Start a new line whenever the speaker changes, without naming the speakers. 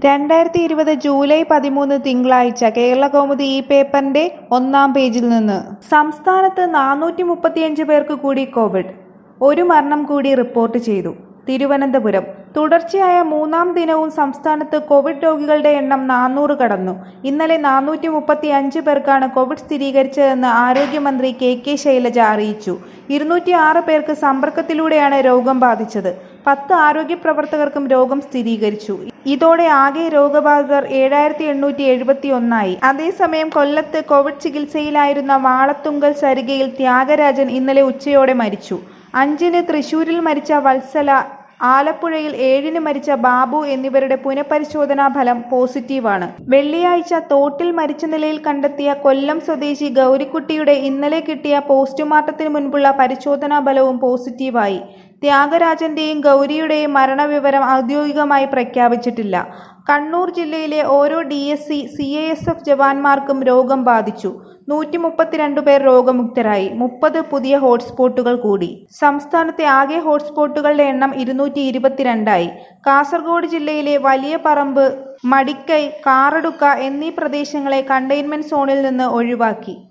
രണ്ടായിരത്തി ഇരുപത് ജൂലൈ പതിമൂന്ന് തിങ്കളാഴ്ച കേരളകൗമുദി ഈ പേപ്പറിന്റെ ഒന്നാം പേജിൽ നിന്ന് സംസ്ഥാനത്ത് നാനൂറ്റി മുപ്പത്തിയഞ്ച് പേർക്ക് കൂടി കോവിഡ് ഒരു മരണം കൂടി റിപ്പോർട്ട് ചെയ്തു തിരുവനന്തപുരം തുടർച്ചയായ മൂന്നാം ദിനവും സംസ്ഥാനത്ത് കോവിഡ് രോഗികളുടെ എണ്ണം നാനൂറ് കടന്നു ഇന്നലെ നാനൂറ്റി മുപ്പത്തി അഞ്ച് പേർക്കാണ് കോവിഡ് സ്ഥിരീകരിച്ചതെന്ന് ആരോഗ്യമന്ത്രി കെ കെ ശൈലജ അറിയിച്ചു ഇരുന്നൂറ്റി ആറ് പേർക്ക് സമ്പർക്കത്തിലൂടെയാണ് രോഗം ബാധിച്ചത് പത്ത് ആരോഗ്യ പ്രവർത്തകർക്കും രോഗം സ്ഥിരീകരിച്ചു ഇതോടെ ആകെ രോഗബാധിതർ ഏഴായിരത്തി എണ്ണൂറ്റി എഴുപത്തി ഒന്നായി അതേസമയം കൊല്ലത്ത് കോവിഡ് ചികിത്സയിലായിരുന്ന വാളത്തുങ്കൽ സരികയിൽ ത്യാഗരാജൻ ഇന്നലെ ഉച്ചയോടെ മരിച്ചു അഞ്ചിന് തൃശൂരിൽ മരിച്ച വത്സല ആലപ്പുഴയിൽ ഏഴിന് മരിച്ച ബാബു എന്നിവരുടെ പുനഃപരിശോധനാ ഫലം പോസിറ്റീവാണ് വെള്ളിയാഴ്ച തോട്ടിൽ മരിച്ച നിലയിൽ കണ്ടെത്തിയ കൊല്ലം സ്വദേശി ഗൗരിക്കുട്ടിയുടെ ഇന്നലെ കിട്ടിയ പോസ്റ്റ്മോർട്ടത്തിന് മുൻപുള്ള പരിശോധനാ ഫലവും പോസിറ്റീവായി ത്യാഗരാജന്റെയും ഗൗരിയുടെയും മരണവിവരം ഔദ്യോഗികമായി പ്രഖ്യാപിച്ചിട്ടില്ല കണ്ണൂർ ജില്ലയിലെ ഓരോ D S C C A S F ജവാന്മാർക്കും രോഗം ബാധിച്ചു നൂറ്റി മുപ്പത്തിരണ്ട് പേർ രോഗമുക്തരായി മുപ്പത് പുതിയ ഹോട്ട്സ്പോട്ടുകൾ കൂടി സംസ്ഥാനത്തെ ആകെ ഹോട്ട്സ്പോട്ടുകളുടെ എണ്ണം ഇരുന്നൂറ്റി ഇരുപത്തിരണ്ടായി കാസർഗോഡ് ജില്ലയിലെ വലിയ പറമ്പ് മടിക്കൈ കാറടുക്ക എന്നീ പ്രദേശങ്ങളെ കണ്ടെയ്ൻമെന്റ് സോണിൽ നിന്ന് ഒഴിവാക്കി